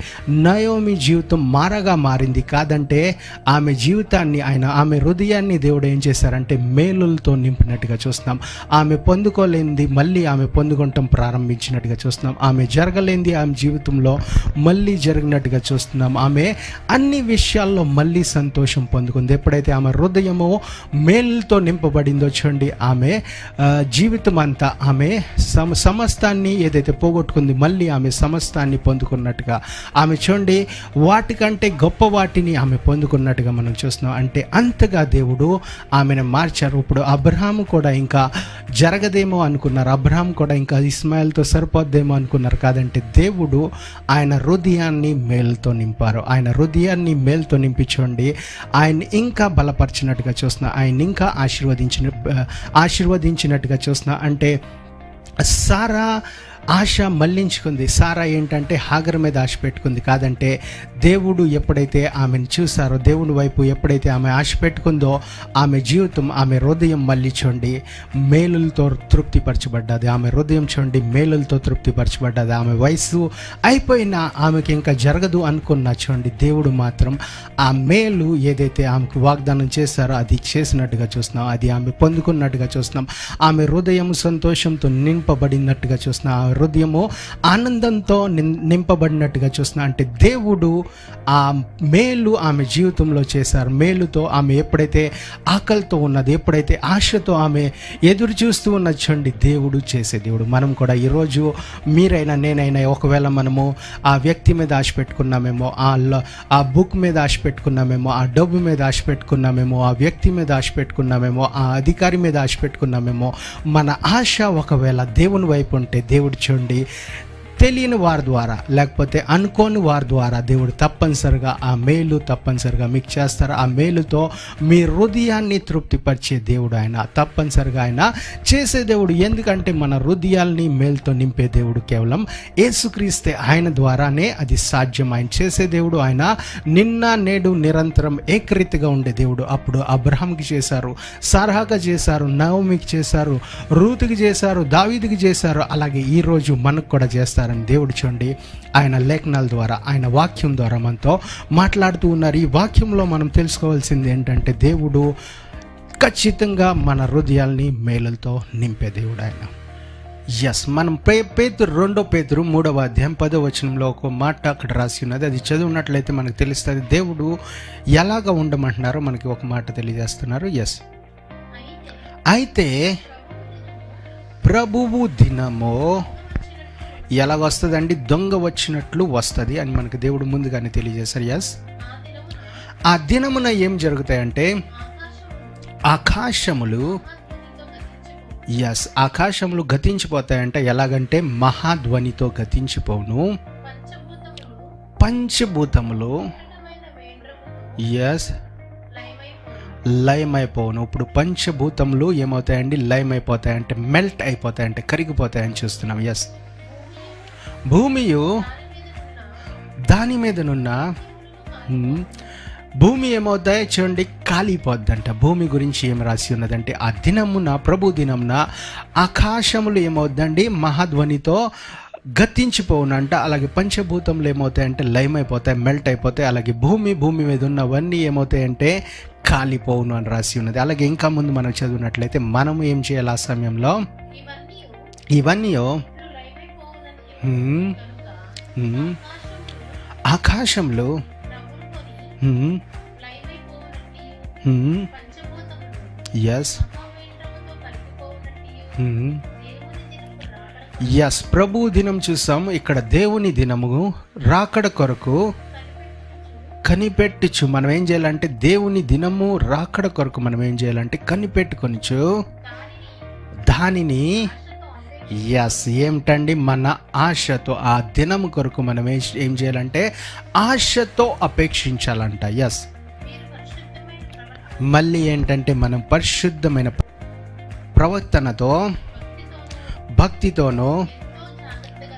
నయోమి జీవితం మారగా మారింది కాదంటే ఆమె జీవితాన్ని ఆయన ఆమె హృదయాన్ని దేవుడు ఏం చేశారంటే మేలులతో నింపినట్టుగా చూస్తున్నాం ఆమె పొందుకోలేనిది మళ్ళీ ఆమె పొందుకుంటాం ప్రారంభించినట్టుగా చూస్తున్నాం ఆమె జరగలేనిది ఆమె జీవితంలో మళ్ళీ జరిగినట్టుగా చూస్తున్నాం ఆమె అన్ని విషయాల్లో మళ్ళీ సంతోషం పొందుకుంది ఎప్పుడైతే ఆమె హృదయము మేలుతో నింపబడిందో చూడండి ఆమె ఆ, జీవితం అంతా ఆమె సమ సమస్తాన్ని ఏదైతే పోగొట్టుకుంది మళ్ళీ ఆమె సమస్తాన్ని పొందుకున్నట్టుగా ఆమె చూడండి వాటికంటే గొప్ప వాటిని ఆమె పొందుకున్నట్టుగా మనం చూస్తున్నాం అంటే అంతగా దేవుడు ఆమెను మార్చారు ఇప్పుడు అబ్రహాము కూడా ఇంకా జరగదేమో అనుకున్నారు అబ్రహాం కూడా ఇంకా ఇస్మాయిల్తో సరిపోద్దేమో అనుకున్నారు కాదంటే దేవుడు ఆయన హృదయాన్ని మేలుతో నింపారు ఆయన హృదయాన్ని మేలుతో నింపి చూడండి ఆయన ఇంకా బలపరిచినట్టుగా చూస్తున్నా ఆయన ఇంకా ఆశీర్వదించిన ఆశీర్వదించినట్టుగా చూస్తున్నా అంటే సారా ఆశ మళ్లించుకుంది సారా ఏంటంటే హాగర్ మీద ఆశ పెట్టుకుంది కాదంటే దేవుడు ఎప్పుడైతే ఆమెను చూసారో దేవుని వైపు ఎప్పుడైతే ఆమె ఆశ పెట్టుకుందో ఆమె జీవితం ఆమె హృదయం మళ్ళీ చూడండి మేలులతో తృప్తిపరచబడ్డది ఆమె హృదయం చూడండి మేలులతో తృప్తిపరచబడ్డది ఆమె వయసు అయిపోయినా ఆమెకి ఇంకా జరగదు అనుకున్నా చూడండి దేవుడు మాత్రం ఆ మేలు ఏదైతే ఆమెకు వాగ్దానం చేశారో అది చేసినట్టుగా చూస్తున్నాం అది ఆమె పొందుకున్నట్టుగా చూస్తున్నాం ఆమె హృదయం సంతోషంతో నింపబడినట్టుగా చూస్తున్నాం ఆ హృదయము ఆనందంతో నిం- నింపబడినట్టుగా చూస్తున్నాం అంటే దేవుడు ఆ మేలు ఆమె జీవితంలో చేశారు మేలుతో ఆమె ఎప్పుడైతే ఆకలితో ఉన్నది ఎప్పుడైతే ఆశతో ఆమె ఎదురు చూస్తూ ఉన్నది చూడండి దేవుడు చేసే దేవుడు మనం కూడా ఈరోజు మీరైనా నేనైనా ఒకవేళ మనము ఆ వ్యక్తి మీద ఆశ పెట్టుకున్నామేమో ఆ ల- ఆ బుక్ మీద ఆశ పెట్టుకున్నామేమో ఆ డబ్బు మీద ఆశ పెట్టుకున్నామేమో ఆ వ్యక్తి మీద ఆశ పెట్టుకున్నామేమో ఆ అధికారి మీద ఆశ పెట్టుకున్నామేమో మన ఆశ ఒకవేళ దేవుని వైపు ఉంటే దేవుడు చూడండి తెలియని వారి ద్వారా లేకపోతే అనుకోని వారి ద్వారా దేవుడు తప్పనిసరిగా ఆ మేలు తప్పనిసరిగా మీకు చేస్తారు ఆ మేలుతో మీ హృదయాన్ని తృప్తిపరిచే దేవుడు ఆయన తప్పనిసరిగా ఆయన చేసే దేవుడు ఎందుకంటే మన హృదయాల్ని మేలుతో నింపే దేవుడు కేవలం యేసుక్రీస్తే ఆయన ద్వారానే అది సాధ్యం ఆయన చేసే దేవుడు ఆయన నిన్న నేడు నిరంతరం ఏకరీతిగా ఉండే దేవుడు అప్పుడు అబ్రహాంకి చేశారు సారాగా చేశారు నవమికి చేశారు రూతుకి చేశారు దావీదికి చేశారు అలాగే ఈ రోజు మనకు కూడా చేస్తారని దేవుడు చూడండి ఆయన లేఖనాల ద్వారా ఆయన వాక్యం ద్వారా మనతో మాట్లాడుతూ ఉన్నారు ఈ వాక్యంలో మనం తెలుసుకోవాల్సింది ఏంటంటే దేవుడు ఖచ్చితంగా మన హృదయాల్ని మేలులతో నింపే దేవుడు ఆయన ఎస్ మనం పే పేతురు రెండో పేతురు మూడవ అధ్యాయం పదో వచనంలో ఒక మాట అక్కడ రాసి ఉన్నది అది చదివినట్లయితే మనకు తెలుస్తుంది దేవుడు ఎలాగ ఉండమంటున్నారో మనకి ఒక మాట తెలియజేస్తున్నారు ఎస్ అయితే ప్రభువు దినము ఎలా వస్తుందండి దొంగ వచ్చినట్లు వస్తుంది అని మనకు దేవుడు ముందుగానే తెలియజేశారు ఎస్ ఆ దినమున ఏం జరుగుతాయంటే ఆకాశములు ఎస్ ఆకాశములు గతించిపోతాయంట ఎలాగంటే మహాధ్వనితో గతించిపోను పంచభూతములు ఎస్ లయం అయిపోను ఇప్పుడు పంచభూతములు ఏమవుతాయండి లయం అయిపోతాయంటే మెల్ట్ అయిపోతాయంటే కరిగిపోతాయని చూస్తున్నాం ఎస్ భూమియు దాని మీదనున్న హ్మ్, భూమి ఏమవుతాయి చూడండి కాలిపోద్దంట భూమి గురించి ఏం రాసి ఉన్నదంటే ఆ దినమున ప్రభు దినమున ఆకాశములు ఏమవుద్దండి మహాధ్వనితో గతించిపోవునంట అలాగే పంచభూతములు ఏమవుతాయంటే లయమైపోతాయి మెల్ట్ అయిపోతాయి అలాగే భూమి భూమి మీద ఉన్నవన్నీ ఏమవుతాయంటే కాలిపోవును అని రాసి ఉన్నది అలాగే ఇంకా ముందు మనం చదివినట్లయితే మనం ఏం చేయాలి ఆ సమయంలో ఇవన్నీ హ్మ్, హ్మ్, ఆకాశంలో హ్మ్, హ్మ్, ఎస్ హ్మ్. ఎస్ ప్రభు దినం చూసాం ఇక్కడ దేవుని దినము రాకడ కొరకు కనిపెట్టుచు మనం ఏం చేయాలంటే దేవుని దినము రాకడ కొరకు మనం ఏం చేయాలంటే కనిపెట్టుకొనిచు దానిని ఎస్ ఏమిటండి మన ఆశతో ఆ దినం కొరకు మనం ఏం ఏం చేయాలంటే ఆశతో అపేక్షించాలంట ఎస్ మళ్ళీ ఏంటంటే మనం పరిశుద్ధమైన ప్రవర్తనతో భక్తితోనూ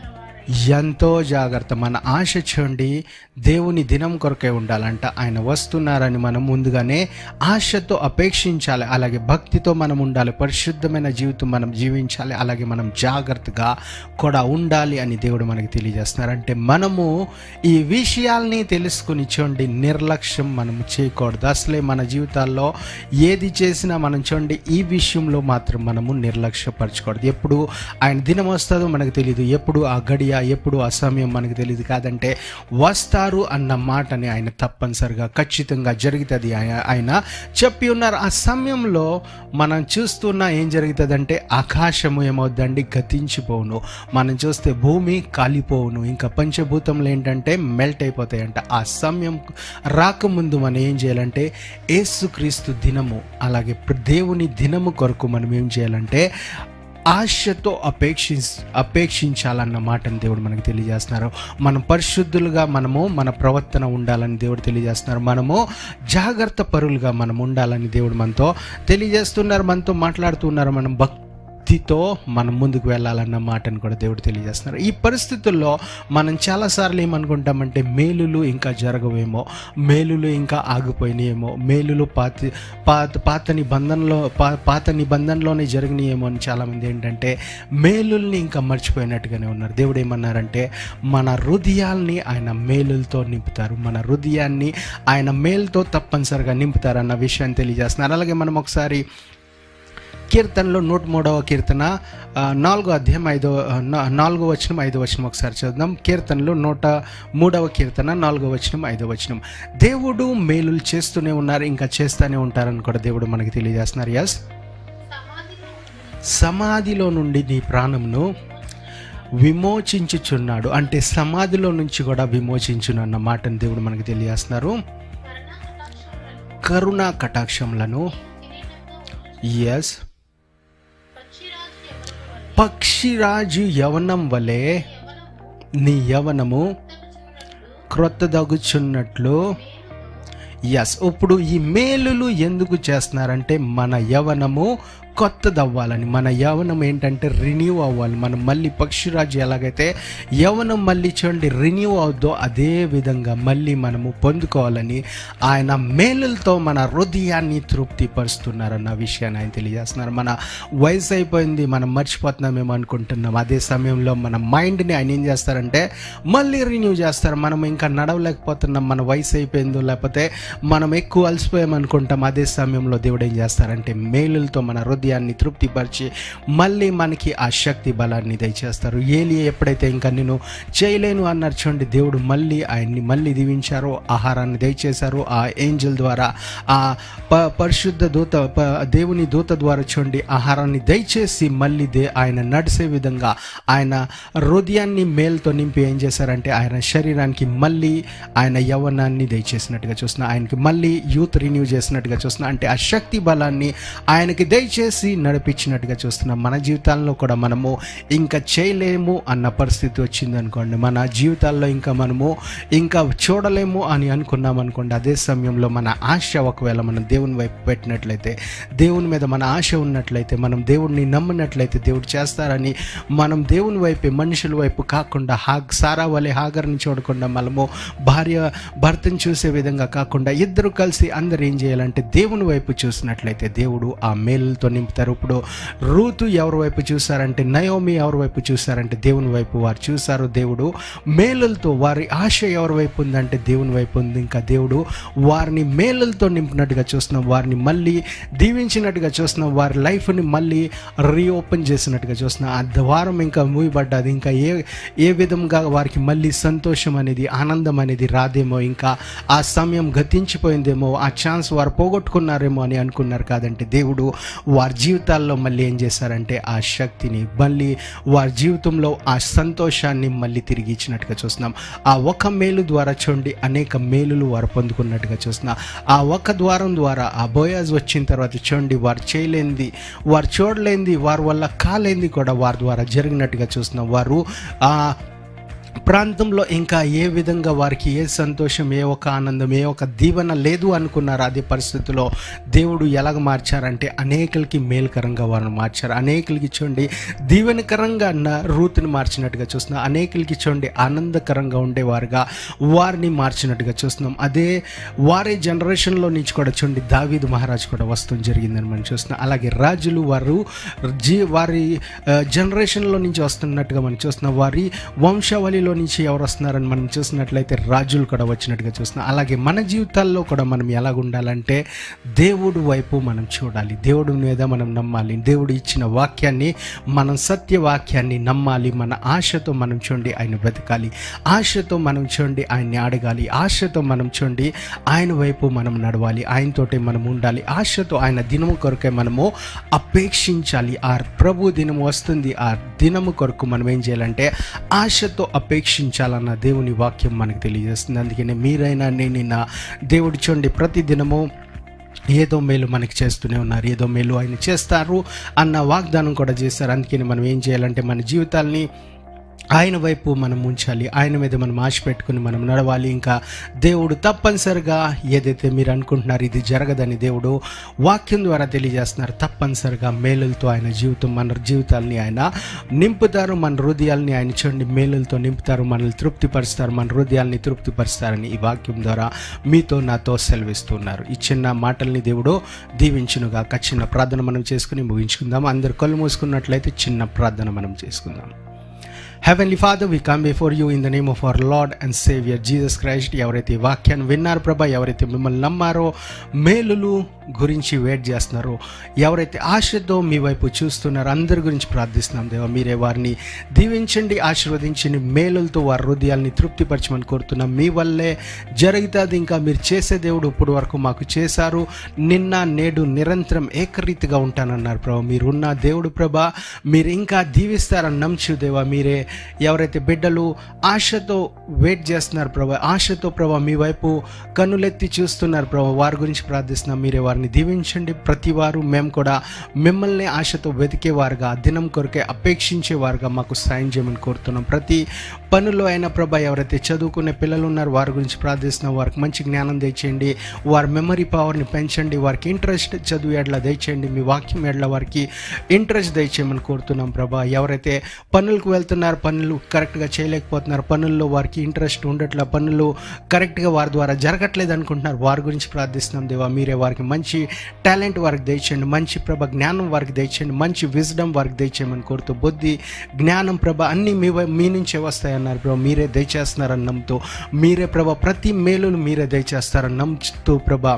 ఎంతో జాగ్రత్త మన ఆశ చూడండి దేవుని దినం కొరకే ఉండాలంట ఆయన వస్తున్నారని మనం ముందుగానే ఆశతో అపేక్షించాలి అలాగే భక్తితో మనం ఉండాలి పరిశుద్ధమైన జీవితం మనం జీవించాలి అలాగే మనం జాగ్రత్తగా కూడా ఉండాలి అని దేవుడు మనకి తెలియజేస్తున్నారు అంటే మనము ఈ విషయాల్ని తెలుసుకుని చూడండి నిర్లక్ష్యం మనం చేయకూడదు అసలే మన జీవితాల్లో ఏది చేసినా మనం చూడండి ఈ విషయంలో మాత్రం మనము నిర్లక్ష్యపరచకూడదు ఎప్పుడు ఆయన దినం వస్తుందో మనకు తెలియదు ఎప్పుడు ఆ గడియ ఎప్పుడు ఆ సమయం మనకు తెలియదు కాదంటే వస్తారు అన్న మాటని ఆయన తప్పనిసరిగా ఖచ్చితంగా జరుగుతుంది ఆయన ఆయన చెప్పి ఉన్నారు ఆ సమయంలో మనం చూస్తున్నా ఏం జరుగుతుందంటే ఆకాశము ఏమవుద్దండి గతించిపోవును మనం చూస్తే భూమి కాలిపోవును ఇంకా పంచభూతములు ఏంటంటే మెల్ట్ అయిపోతాయంట ఆ సమయం రాకముందు మనం ఏం చేయాలంటే ఏసుక్రీస్తు దినము అలాగే దేవుని దినము కొరకు మనం ఏం చేయాలంటే ఆశతో అపేక్షి అపేక్షించాలన్న మాటను దేవుడు మనకు తెలియజేస్తున్నారు మనం పరిశుద్ధులుగా మనము మన ప్రవర్తన ఉండాలని దేవుడు తెలియజేస్తున్నారు మనము జాగ్రత్త పరులుగా మనం ఉండాలని దేవుడు మనతో తెలియజేస్తున్నారు మనతో మాట్లాడుతున్నారు మనం భక్ భక్తితో మనం ముందుకు వెళ్ళాలన్న మాటను కూడా దేవుడు తెలియజేస్తున్నారు ఈ పరిస్థితుల్లో మనం చాలాసార్లు ఏమనుకుంటామంటే మేలులు ఇంకా జరగవేమో మేలులు ఇంకా ఆగిపోయినాయేమో మేలులు పాత పాత పాత నిబంధనలో పా పాత నిబంధనలోనే జరిగినాయేమో అని చాలామంది ఏంటంటే మేలుల్ని ఇంకా మర్చిపోయినట్టుగానే ఉన్నారు దేవుడు ఏమన్నారంటే మన హృదయాల్ని ఆయన మేలులతో నింపుతారు మన హృదయాన్ని ఆయన మేలుతో తప్పనిసరిగా నింపుతారు అన్న విషయాన్ని తెలియజేస్తున్నారు అలాగే మనం ఒకసారి కీర్తనలో నూట మూడవ కీర్తన ఆ, నాలుగో అధ్యాయం ఐదో ఆ, నా- నాలుగో వచనం ఐదో వచనం ఒకసారి చదువుదాం కీర్తనలో నూట మూడవ కీర్తన నాలుగో వచనం ఐదో వచనం దేవుడు మేలులు చేస్తూనే ఉన్నారు ఇంకా చేస్తూనే ఉంటారని కూడా దేవుడు మనకి తెలియజేస్తున్నారు ఎస్ సమాధిలో నుండి నీ ప్రాణంను విమోచించుచున్నాడు అంటే సమాధిలో నుంచి కూడా విమోచించును అన్న మాటను దేవుడు మనకి తెలియజేస్తున్నారు కరుణా కటాక్షములను ఎస్ పక్షిరాజు యవనం వలె నీ యవనము క్రొత్తదగుచున్నట్లు ఎస్ ఇప్పుడు ఈ మేలులు ఎందుకు చేస్తున్నారంటే మన యవనము కొత్తదవ్వాలని మన యవనం ఏంటంటే రిన్యూ అవ్వాలి మనం మళ్ళీ పక్షిరాజు ఎలాగైతే యవనం మళ్ళీ చూడండి రిన్యూ అవుద్దో అదే విధంగా మళ్ళీ మనము పొందుకోవాలని ఆయన మేలులతో మన హృదయాన్ని తృప్తిపరుస్తున్నారన్న విషయాన్ని ఆయన తెలియజేస్తున్నారు మన వయసు అయిపోయింది మనం మర్చిపోతున్నామేమో అనుకుంటున్నాం అదే సమయంలో మన మైండ్ని ఆయన ఏం చేస్తారంటే మళ్ళీ రిన్యూ చేస్తారు మనం ఇంకా నడవలేకపోతున్నాం మన వయసు అయిపోయిందో లేకపోతే మనం ఎక్కువ అలసిపోయాం అనుకుంటాం అదే సమయంలో దేవుడు ఏం చేస్తారంటే మేలులతో మన హృదయాన్ని తృప్తిపరిచి మళ్ళీ మనకి ఆ శక్తి బలాన్ని దయచేస్తారు ఏలి ఎప్పుడైతే ఇంకా నేను చేయలేను అన్నారు చూడండి దేవుడు మళ్ళీ ఆయన్ని మళ్ళీ దీవించారు ఆహారాన్ని దయచేశారు ఆ ఏంజల్ ద్వారా ఆ ప పరిశుద్ధ దూత ప దేవుని దూత ద్వారా చూడండి ఆహారాన్ని దయచేసి మళ్ళీ దే ఆయన నడిసే విధంగా ఆయన హృదయాన్ని మేలుతో నింపి ఏం చేశారంటే ఆయన శరీరానికి మళ్ళీ ఆయన యవ్వనాన్ని దయచేసినట్టుగా చూస్తున్నా ఆయనకి మళ్ళీ యూత్ రిన్యూ చేసినట్టుగా చూస్తున్నా అంటే ఆ శక్తి బలాన్ని ఆయనకి దయచేసి నడిపించినట్టుగా చూస్తున్నాం మన జీవితాల్లో కూడా మనము ఇంకా చేయలేము అన్న పరిస్థితి వచ్చింది అనుకోండి మన జీవితాల్లో ఇంకా మనము ఇంకా చూడలేము అని అనుకున్నాం అనుకోండి అదే సమయంలో మన ఆశ ఒకవేళ మనం దేవుని వైపు పెట్టినట్లయితే దేవుని మీద మన ఆశ ఉన్నట్లయితే మనం దేవుడిని నమ్మినట్లయితే దేవుడు చేస్తారని మనం దేవుని వైపు మనుషుల వైపు కాకుండా హాగ్ సారా వలె హాగర్ని చూడకుండా మనము భార్య భర్తను చూసే విధంగా కాకుండా ఇద్దరు కలిసి అందరు ఏం చేయాలంటే దేవుని వైపు చూసినట్లయితే దేవుడు ఆ మేలులతో నింపుతారు ఇప్పుడు రూతు ఎవరి వైపు చూసారంటే నయోమి ఎవరి వైపు చూసారంటే దేవుని వైపు వారు చూసారు దేవుడు మేలులతో వారి ఆశ ఎవరి వైపు ఉందంటే దేవుని వైపు ఉంది ఇంకా దేవుడు వారిని మేలులతో నింపినట్టుగా చూస్తున్నాం వారిని మళ్ళీ దీవించినట్టుగా చూస్తున్నాం వారి లైఫ్ని మళ్ళీ రీఓపెన్ చేసినట్టుగా చూస్తున్నాం ఆ ద్వారం ఇంకా మూయబడ్డది ఇంకా ఏ ఏ విధంగా వారికి మళ్ళీ సంతోషం అనేది ఆనందం అనేది రాదేమో ఇంకా ఆ సమయం గతించిపోయిందేమో ఆ ఛాన్స్ వారు పోగొట్టుకున్నారేమో అని అనుకున్నారు కాదంటే దేవుడు వారి జీవితాల్లో మళ్ళీ ఏం చేశారంటే ఆ శక్తిని మళ్ళీ వారి జీవితంలో ఆ సంతోషాన్ని మళ్ళీ తిరిగి ఇచ్చినట్టుగా చూస్తున్నాం ఆ ఒక మేలు ద్వారా చూడండి అనేక మేలులు వారు పొందుకున్నట్టుగా చూస్తున్నాం ఆ ఒక ద్వారం ద్వారా ఆ బోయాజ్ వచ్చిన తర్వాత చూడండి వారు చేయలేంది వారు చూడలేంది వారి వల్ల కాలేంది కూడా వారి ద్వారా జరిగినట్టుగా చూస్తున్నాం వారు ఆ ప్రాంతంలో ఇంకా ఏ విధంగా వారికి ఏ సంతోషం ఏ ఒక ఆనందం ఏ ఒక దీవెన లేదు అనుకున్నారు అదే పరిస్థితిలో దేవుడు ఎలాగ మార్చారంటే అనేకులకి మేలుకరంగా వారిని మార్చారు అనేకులకి చూడండి దీవెనకరంగా ఉన్న రూతుని మార్చినట్టుగా చూస్తున్నాం అనేకులకి చూడండి ఆనందకరంగా ఉండేవారుగా వారిని మార్చినట్టుగా చూస్తున్నాం అదే వారి జనరేషన్లో నుంచి కూడా చూడండి దావీదు మహారాజు కూడా వస్తూ జరిగిందని మనం చూస్తున్నాం అలాగే రాజులు వారు జీ వారి ఆ, జనరేషన్లో నుంచి వస్తున్నట్టుగా మనం చూస్తున్నాం వారి వంశావళిలో నుంచి ఎవరు వస్తున్నారని మనం చూసినట్లయితే రాజులు కూడా వచ్చినట్టుగా చూస్తున్నాం అలాగే మన జీవితాల్లో కూడా మనం ఎలాగ ఉండాలంటే దేవుడు వైపు మనం చూడాలి దేవుడి మీద మనం నమ్మాలి దేవుడు ఇచ్చిన వాక్యాన్ని మనం సత్య వాక్యాన్ని నమ్మాలి మన ఆశతో మనం చూడండి ఆయన వెతకాలి ఆశతో మనం చూడండి ఆయన్ని అడగాలి ఆశతో మనం చూడండి ఆయన వైపు మనం నడవాలి ఆయనతోటి మనం ఉండాలి ఆశతో ఆయన దినము కొరకే మనము అపేక్షించాలి ఆ ప్రభు దినం వస్తుంది ఆ దినము కొరకు మనం ఏం చేయాలంటే ఆశతో అపేక్షించాలన్న దేవుని వాక్యం మనకు తెలియజేస్తుంది అందుకనే మీరైనా నేను నా దేవుడు చూడండి ప్రతి దినము ఏదో మేలు మనకి చేస్తూనే ఉన్నారు ఏదో మేలు ఆయన చేస్తారు అన్న వాగ్దానం కూడా చేస్తారు అందుకని మనం ఏం చేయాలంటే మన జీవితాల్ని ఆయన వైపు మనం ఉంచాలి ఆయన మీద మనం ఆశ పెట్టుకుని మనం నడవాలి ఇంకా దేవుడు తప్పనిసరిగా ఏదైతే మీరు అనుకుంటున్నారు ఇది జరగదని దేవుడు వాక్యం ద్వారా తెలియజేస్తున్నారు తప్పనిసరిగా మేలులతో ఆయన జీవితం మన జీవితాలని ఆయన నింపుతారు మన హృదయాల్ని ఆయన చూడండి మేలులతో నింపుతారు మనల్ని తృప్తిపరుస్తారు మన హృదయాల్ని తృప్తిపరుస్తారని ఈ వాక్యం ద్వారా మీతో నాతో సెలవిస్తున్నారు ఈ చిన్న మాటల్ని దేవుడు దీవించునుగా చిన్న ప్రార్థన మనం చేసుకుని ముగించుకుందాం అందరు కళ్ళు మూసుకున్నట్లయితే చిన్న ప్రార్థన మనం చేసుకుందాం heavenly father we come before you in the name of our Lord and Saviour Jesus Christ ఎవరైతే ఈ వాక్యాన్ని విన్నారు ప్రభా ఎవరైతే మిమ్మల్ని నమ్మారో మేలులు గురించి వెయిట్ చేస్తున్నారో ఎవరైతే ఆశతో మీ వైపు చూస్తున్నారో అందరి గురించి ప్రార్థిస్తున్నాం దేవా మీరే వారిని దీవించండి ఆశీర్వదించండి మేలులతో వారి హృదయాల్ని తృప్తిపరచమని కోరుతున్నాం మీ వల్లే జరుగుతుంది ఇంకా మీరు చేసే దేవుడు ఇప్పుడు వరకు మాకు చేశారు నిన్న నేడు నిరంతరం ఏకరీతిగా ఉంటానన్నారు ప్రభా మీరున్న దేవుడు ప్రభా మీరు ఇంకా దీవిస్తారని నమ్చు దేవా మీరే ఎవరైతే బిడ్డలు ఆశతో వెయిట్ చేస్తున్నారు ప్రభా ఆశతో ప్రభా మీ వైపు కన్నులెత్తి చూస్తున్నారు ప్రభా వారి గురించి ప్రార్థిస్తున్నాం మీరే వారిని దీవించండి ప్రతి వారు మేము కూడా మిమ్మల్ని ఆశతో వెతికేవారుగా దినం కొరకే అపేక్షించేవారుగా మాకు సాయం చేయమని కోరుతున్నాం ప్రతి పనుల్లో అయిన ప్రభా ఎవరైతే చదువుకునే పిల్లలు ఉన్నారు వారి గురించి ప్రార్థిస్తున్నాం వారికి మంచి జ్ఞానం దయచేయండి వారి మెమరీ పవర్ని పెంచండి వారికి ఇంట్రెస్ట్ చదువు ఎడ్ల దయచేయండి మీ వాక్యం ఎడ్ల వారికి ఇంట్రెస్ట్ దయచేయమని కోరుతున్నాం ప్రభా ఎవరైతే పనులకు వెళ్తున్నారు పనులు కరెక్ట్గా చేయలేకపోతున్నారు పనుల్లో వారికి ఇంట్రెస్ట్ ఉండట్ల పనులు కరెక్ట్గా వారి ద్వారా జరగట్లేదు అనుకుంటున్నారు వారి గురించి ప్రార్థిస్తున్నాం దేవా మీరే వారికి మంచి టాలెంట్ వారికి దయచేయండి మంచి ప్రభ జ్ఞానం వారికి దయచేయండి మంచి విజ్డమ్ వారికి దయచేయమని కోరుతూ బుద్ధి జ్ఞానం ప్రభ అన్నీ మీ వై- మీ నుంచే వస్తాయన్నారు ప్రభా మీరే దయచేస్తున్నారని నమ్ముతూ మీరే ప్రభ ప్రతి మేలును మీరే దయచేస్తారని నమ్ముతూ ప్రభా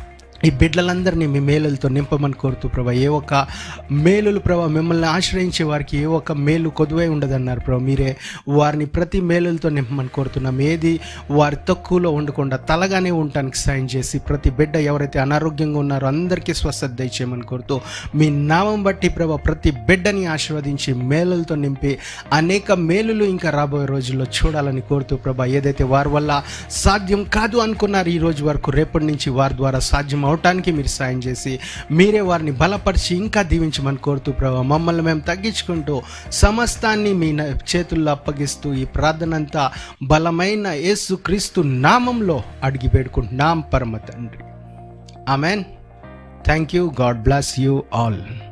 ఈ బిడ్డలందరినీ మీ మేలులతో నింపమని కోరుతూ ప్రభా ఏ ఒక్క మేలులు ప్రభా మిమ్మల్ని ఆశ్రయించే వారికి ఏ ఒక్క మేలు కొదువై ఉండదన్నారు ప్రభా మీరే వారిని ప్రతి మేలులతో నింపమని కోరుతున్నాం ఏది వారి తక్కువలో ఉండకుండా తలగానే ఉండటానికి సాయం చేసి ప్రతి బిడ్డ ఎవరైతే అనారోగ్యంగా ఉన్నారో అందరికీ స్వస్థత దయచేయమని కోరుతూ మీ నామం బట్టి ప్రభా ప్రతి బిడ్డని ఆశీర్వదించి మేలులతో నింపి అనేక మేలులు ఇంకా రాబోయే రోజుల్లో చూడాలని కోరుతూ ప్రభా ఏదైతే వారి వల్ల సాధ్యం కాదు అనుకున్నారు ఈ రోజు వరకు రేపటి నుంచి వారి ద్వారా సాధ్యం అవటానికి మీరు సాయం చేసి మీరే వారిని బలపరిచి ఇంకా దీవించమని కోరుతూ ప్రభా మమ్మల్ని మేము తగ్గించుకుంటూ సమస్తాన్ని మీ న- చేతుల్లో అప్పగిస్తూ ఈ ప్రార్థన అంతా బలమైన యేసు క్రీస్తు నామంలో అడిగి వేడుకుంటున్నాం పరమ తండ్రి amen thank you God bless you all